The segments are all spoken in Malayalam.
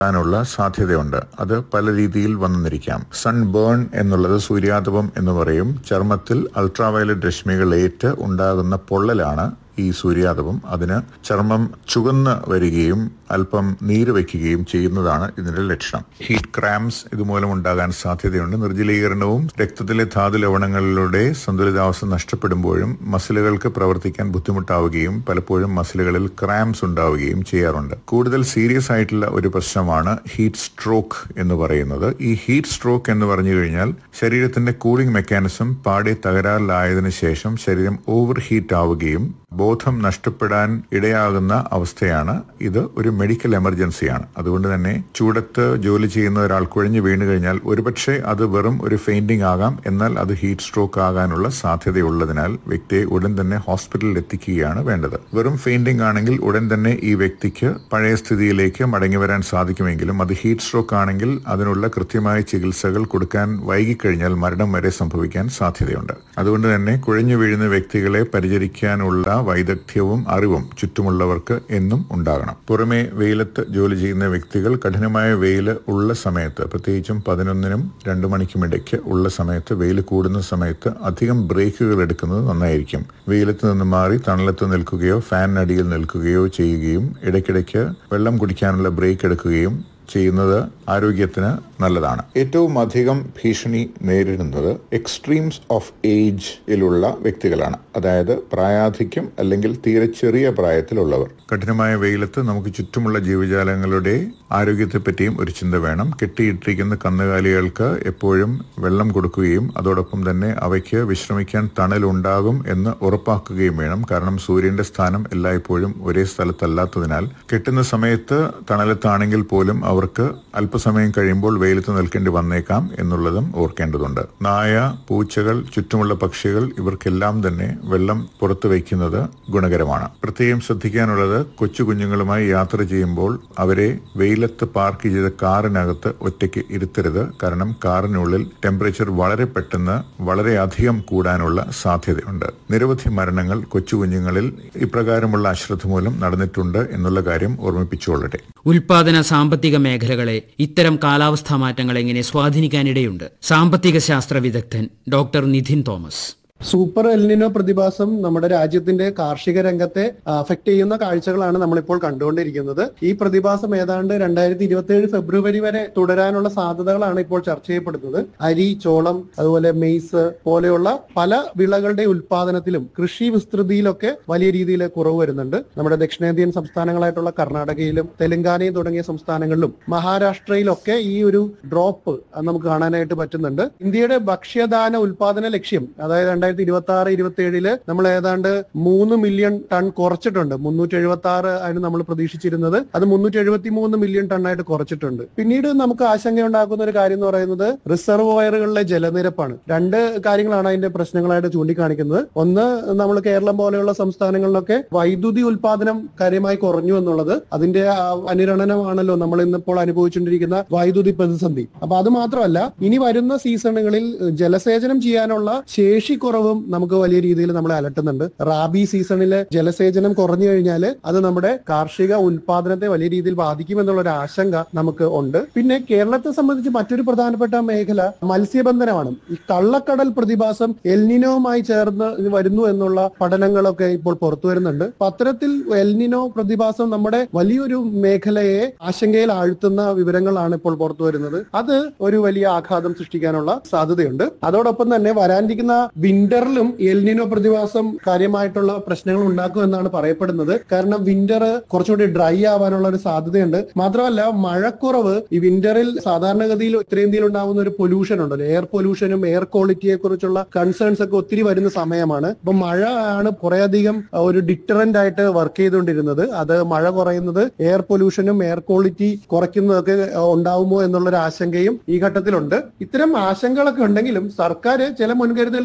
ാനുള്ള സാധ്യതയുണ്ട് അത് പല രീതിയിൽ വന്നെന്നിരിക്കാം സൺ ബേൺ എന്നുള്ളത് സൂര്യാതപം എന്ന് പറയും ചർമ്മത്തിൽ അൾട്രാവയലറ്റ് രശ്മികൾ ഏറ്റ് ഉണ്ടാകുന്ന പൊള്ളലാണ് ഈ സൂര്യാതപം അതിന് ചർമ്മം ചുവന്ന് വരികയും അല്പം നീര് വയ്ക്കുകയും ചെയ്യുന്നതാണ് ഇതിന്റെ ലക്ഷണം ഹീറ്റ് ക്രാംസ് ഇതുമൂലം ഉണ്ടാകാൻ സാധ്യതയുണ്ട് നിർജ്ജലീകരണവും രക്തത്തിലെ ധാതു ലവണങ്ങളിലൂടെ സന്തുലിതാവസ്ഥ നഷ്ടപ്പെടുമ്പോഴും മസിലുകൾക്ക് പ്രവർത്തിക്കാൻ ബുദ്ധിമുട്ടാവുകയും പലപ്പോഴും മസിലുകളിൽ ക്രാംസ് ഉണ്ടാവുകയും ചെയ്യാറുണ്ട് കൂടുതൽ സീരിയസ് ആയിട്ടുള്ള ഒരു പ്രശ്നമാണ് ഹീറ്റ് സ്ട്രോക്ക് എന്ന് പറയുന്നത് ഈ ഹീറ്റ് സ്ട്രോക്ക് എന്ന് പറഞ്ഞു കഴിഞ്ഞാൽ ശരീരത്തിന്റെ കൂളിംഗ് മെക്കാനിസം പാടെ തകരാറിലായതിനു ശേഷം ശരീരം ഓവർ ഹീറ്റ് ആവുകയും ബോധം നഷ്ടപ്പെടാൻ ഇടയാകുന്ന അവസ്ഥയാണ് ഇത് ഒരു മെഡിക്കൽ എമർജൻസിയാണ് അതുകൊണ്ട് തന്നെ ചൂടത്ത് ജോലി ചെയ്യുന്ന ഒരാൾ കുഴഞ്ഞു വീണു കഴിഞ്ഞാൽ ഒരുപക്ഷെ അത് വെറും ഒരു ഫെയിന്റിംഗ് ആകാം എന്നാൽ അത് ഹീറ്റ് സ്ട്രോക്ക് ആകാനുള്ള സാധ്യതയുള്ളതിനാൽ വ്യക്തിയെ ഉടൻ തന്നെ ഹോസ്പിറ്റലിൽ എത്തിക്കുകയാണ് വേണ്ടത് വെറും ഫെയിന്റിംഗ് ആണെങ്കിൽ ഉടൻ തന്നെ ഈ വ്യക്തിക്ക് പഴയ സ്ഥിതിയിലേക്ക് മടങ്ങി വരാൻ സാധിക്കുമെങ്കിലും അത് ഹീറ്റ് സ്ട്രോക്ക് ആണെങ്കിൽ അതിനുള്ള കൃത്യമായ ചികിത്സകൾ കൊടുക്കാൻ വൈകിക്കഴിഞ്ഞാൽ മരണം വരെ സംഭവിക്കാൻ സാധ്യതയുണ്ട് അതുകൊണ്ട് തന്നെ കുഴഞ്ഞു വീഴുന്ന വ്യക്തികളെ പരിചരിക്കാനുള്ള വൈദഗ്ധ്യവും അറിവും ചുറ്റുമുള്ളവർക്ക് എന്നും ഉണ്ടാകണം പുറമെ വെയിലത്ത് ജോലി ചെയ്യുന്ന വ്യക്തികൾ കഠിനമായ വെയിൽ ഉള്ള സമയത്ത് പ്രത്യേകിച്ചും പതിനൊന്നിനും രണ്ടു മണിക്കും ഇടയ്ക്ക് ഉള്ള സമയത്ത് വെയിൽ കൂടുന്ന സമയത്ത് അധികം ബ്രേക്കുകൾ എടുക്കുന്നത് നന്നായിരിക്കും വെയിലത്ത് നിന്ന് മാറി തണലത്ത് നിൽക്കുകയോ ഫാനിനടിയിൽ നിൽക്കുകയോ ചെയ്യുകയും ഇടയ്ക്കിടയ്ക്ക് വെള്ളം കുടിക്കാനുള്ള ബ്രേക്ക് എടുക്കുകയും ചെയ്യുന്നത് ആരോഗ്യത്തിന് നല്ലതാണ് ഏറ്റവും അധികം ഭീഷണി നേരിടുന്നത് എക്സ്ട്രീംസ് ഓഫ് ഏജിലുള്ള വ്യക്തികളാണ് അതായത് പ്രായാധിക്യം അല്ലെങ്കിൽ തീരെ ചെറിയ പ്രായത്തിലുള്ളവർ കഠിനമായ വെയിലത്ത് നമുക്ക് ചുറ്റുമുള്ള ജീവജാലങ്ങളുടെ ആരോഗ്യത്തെപ്പറ്റിയും ഒരു ചിന്ത വേണം കെട്ടിയിട്ടിരിക്കുന്ന കന്നുകാലികൾക്ക് എപ്പോഴും വെള്ളം കൊടുക്കുകയും അതോടൊപ്പം തന്നെ അവയ്ക്ക് വിശ്രമിക്കാൻ തണലുണ്ടാകും എന്ന് ഉറപ്പാക്കുകയും വേണം കാരണം സൂര്യന്റെ സ്ഥാനം എല്ലായ്പ്പോഴും ഒരേ സ്ഥലത്തല്ലാത്തതിനാൽ കെട്ടുന്ന സമയത്ത് തണലത്താണെങ്കിൽ പോലും അവർക്ക് അല്പസമയം കഴിയുമ്പോൾ വെയിലത്ത് നിൽക്കേണ്ടി വന്നേക്കാം എന്നുള്ളതും ഓർക്കേണ്ടതുണ്ട് നായ പൂച്ചകൾ ചുറ്റുമുള്ള പക്ഷികൾ ഇവർക്കെല്ലാം തന്നെ വെള്ളം പുറത്തു വയ്ക്കുന്നത് ഗുണകരമാണ് പ്രത്യേകം ശ്രദ്ധിക്കാനുള്ളത് കൊച്ചു കുഞ്ഞുങ്ങളുമായി യാത്ര ചെയ്യുമ്പോൾ അവരെ വെയിലത്ത് പാർക്ക് ചെയ്ത കാറിനകത്ത് ഒറ്റയ്ക്ക് ഇരുത്തരുത് കാരണം കാറിനുള്ളിൽ ടെമ്പറേച്ചർ വളരെ പെട്ടെന്ന് വളരെ അധികം കൂടാനുള്ള സാധ്യതയുണ്ട് നിരവധി മരണങ്ങൾ കൊച്ചു കുഞ്ഞുങ്ങളിൽ ഇപ്രകാരമുള്ള അശ്രദ്ധ മൂലം നടന്നിട്ടുണ്ട് എന്നുള്ള കാര്യം ഓർമ്മിപ്പിച്ചുകൊള്ളട്ടെ ഉൽപാദന സാമ്പത്തിക മേഖലകളെ ഇത്തരം കാലാവസ്ഥാ മാറ്റങ്ങൾ എങ്ങനെ സ്വാധീനിക്കാനിടയുണ്ട് സാമ്പത്തിക ശാസ്ത്ര വിദഗ്ധൻ doctor Nidhin Thomas super El Nino പ്രതിഭാസം നമ്മുടെ രാജ്യത്തിന്റെ കാർഷിക രംഗത്തെ അഫക്ട് ചെയ്യുന്ന കാഴ്ചകളാണ് നമ്മളിപ്പോൾ കണ്ടുകൊണ്ടിരിക്കുന്നത് ഈ പ്രതിഭാസം ഏതാണ്ട് രണ്ടായിരത്തി ഇരുപത്തി ഏഴ് ഫെബ്രുവരി വരെ തുടരാനുള്ള സാധ്യതകളാണ് ഇപ്പോൾ ചർച്ച ചെയ്യപ്പെടുന്നത് അരി ചോളം അതുപോലെ മെയ്സ് പോലെയുള്ള പല വിളകളുടെ ഉൽപാദനത്തിലും കൃഷി വിസ്തൃതിയിലൊക്കെ വലിയ രീതിയിൽ കുറവ് വരുന്നുണ്ട് നമ്മുടെ ദക്ഷിണേന്ത്യൻ സംസ്ഥാനങ്ങളായിട്ടുള്ള കർണാടകയിലും തെലങ്കാനയും തുടങ്ങിയ സംസ്ഥാനങ്ങളിലും മഹാരാഷ്ട്രയിലൊക്കെ ഈ ഒരു ഡ്രോപ്പ് നമുക്ക് കാണാനായിട്ട് പറ്റുന്നുണ്ട് ഇന്ത്യയുടെ ഭക്ഷ്യധാന ഉൽപാദന ലക്ഷ്യം അതായത് രണ്ടായിരത്തി ഇരുപത്തി ആറ് ഇരുപത്തി ഏഴില് നമ്മൾ ഏതാണ്ട് മൂന്ന് മില്യൺ ടൺ കുറച്ചിട്ടുണ്ട് മുന്നൂറ്റി എഴുപത്തി ആറ് ആണ് നമ്മൾ പ്രതീക്ഷിച്ചിരുന്നത് അത് മുന്നൂറ്റി എഴുപത്തി മൂന്ന് മില്യൺ ടണ്ണായിട്ട് കുറച്ചിട്ടുണ്ട് പിന്നീട് നമുക്ക് ആശങ്കയുണ്ടാക്കുന്ന ഒരു കാര്യം എന്ന് പറയുന്നത് റിസർവോയറുകളിലെ ജലനിരപ്പാണ് രണ്ട് കാര്യങ്ങളാണ് അതിന്റെ പ്രശ്നങ്ങളായിട്ട് ചൂണ്ടിക്കാണിക്കുന്നത് ഒന്ന് നമ്മൾ കേരളം പോലെയുള്ള സംസ്ഥാനങ്ങളിലൊക്കെ വൈദ്യുതി ഉൽപാദനം കാര്യമായി കുറഞ്ഞു എന്നുള്ളത് അതിന്റെ ആ അനുരണനമാണല്ലോ നമ്മൾ ഇന്നിപ്പോൾ അനുഭവിച്ചുകൊണ്ടിരിക്കുന്ന വൈദ്യുതി പ്രതിസന്ധി അപ്പൊ അത് മാത്രമല്ല ഇനി വരുന്ന സീസണുകളിൽ ജലസേചനം ചെയ്യാനുള്ള ശേഷി കുറവും നമുക്ക് വലിയ രീതിയിൽ നമ്മളെ അലട്ടുന്നുണ്ട് റാബി സീസണിലെ ജലസേചനം കുറഞ്ഞു കഴിഞ്ഞാൽ അത് നമ്മുടെ കാർഷിക ഉൽപാദനത്തെ വലിയ രീതിയിൽ ബാധിക്കുമെന്നുള്ള ഒരു ആശങ്ക നമുക്ക് ഉണ്ട് പിന്നെ കേരളത്തെ സംബന്ധിച്ച് മറ്റൊരു പ്രധാനപ്പെട്ട മേഖല മത്സ്യബന്ധനമാണ് ഈ കള്ളക്കടൽ പ്രതിഭാസം എൽനിനോവുമായി ചേർന്ന് വരുന്നു എന്നുള്ള പഠനങ്ങളൊക്കെ ഇപ്പോൾ പുറത്തു വരുന്നുണ്ട് പത്രത്തിൽ എൽനിനോ പ്രതിഭാസം നമ്മുടെ വലിയൊരു മേഖലയെ ആശങ്കയിൽ ആഴ്ത്തുന്ന വിവരങ്ങളാണ് ഇപ്പോൾ പുറത്തു വരുന്നത് അത് ഒരു വലിയ ആഘാതം സൃഷ്ടിക്കാനുള്ള സാധ്യതയുണ്ട് അതോടൊപ്പം തന്നെ വരാനിരിക്കുന്ന വിന്ററിലും എൽനിനോ പ്രതിഭാസം കാര്യമായിട്ടുള്ള പ്രശ്നങ്ങൾ ഉണ്ടാക്കും എന്നാണ് പറയപ്പെടുന്നത് കാരണം വിന്റർ കുറച്ചുകൂടി ഡ്രൈ ആവാനുള്ള ഒരു സാധ്യതയുണ്ട് മാത്രമല്ല മഴക്കുറവ് ഈ വിന്ററിൽ സാധാരണഗതിയിൽ ഉത്തരേന്ത്യയിൽ ഉണ്ടാകുന്ന ഒരു പൊല്യൂഷൻ ഉണ്ടല്ലോ എയർ പൊല്യൂഷനും എയർ ക്വാളിറ്റിയെ കുറിച്ചുള്ള കൺസേൺസ് ഒക്കെ ഒത്തിരി വരുന്ന സമയമാണ് അപ്പൊ മഴ ആണ് കുറേയധികം ഒരു ഡിറ്ററന്റ് ആയിട്ട് വർക്ക് ചെയ്തുകൊണ്ടിരുന്നത് അത് മഴ കുറയുന്നത് എയർ പൊല്യൂഷനും എയർ ക്വാളിറ്റി കുറയ്ക്കുന്നതൊക്കെ ഉണ്ടാവുമോ എന്നുള്ളൊരു ആശങ്കയും ഈ ഘട്ടത്തിലുണ്ട് ഇത്തരം ആശങ്കകളൊക്കെ ഉണ്ടെങ്കിലും സർക്കാർ ചില മുൻകരുതൽ നടപടികളൊക്കെ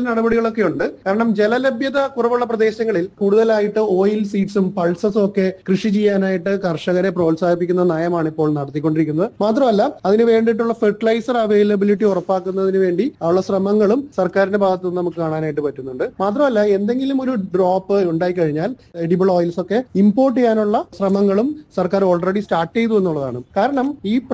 സാധ്യതകളൊക്കെ ഉണ്ട് കാരണം ജലലഭ്യത കുറവുള്ള പ്രദേശങ്ങളിൽ കൂടുതലായിട്ട് ഓയിൽ സീഡ്സും പൾസസും ഒക്കെ കൃഷി ചെയ്യാനായിട്ട് കർഷകരെ പ്രോത്സാഹിപ്പിക്കുന്ന നയമാണ് ഇപ്പോൾ നടത്തിക്കൊണ്ടിരിക്കുന്നത് മാത്രമല്ല അതിന് വേണ്ടിയിട്ടുള്ള ഫെർട്ടിലൈസർ അവൈലബിലിറ്റി ഉറപ്പാക്കുന്നതിന് വേണ്ടി ഉള്ള ശ്രമങ്ങളും സർക്കാരിന്റെ ഭാഗത്തു നിന്ന് നമുക്ക് കാണാനായിട്ട് പറ്റുന്നുണ്ട് മാത്രമല്ല എന്തെങ്കിലും ഒരു ഡ്രോപ്പ് ഉണ്ടായി കഴിഞ്ഞാൽ എഡിബിൾ ഓയിൽസ് ഒക്കെ ഇമ്പോർട്ട് ചെയ്യാനുള്ള ശ്രമങ്ങളും സർക്കാർ ഓൾറെഡി സ്റ്റാർട്ട് ചെയ്തു എന്നുള്ളതാണ് കാരണം ഈ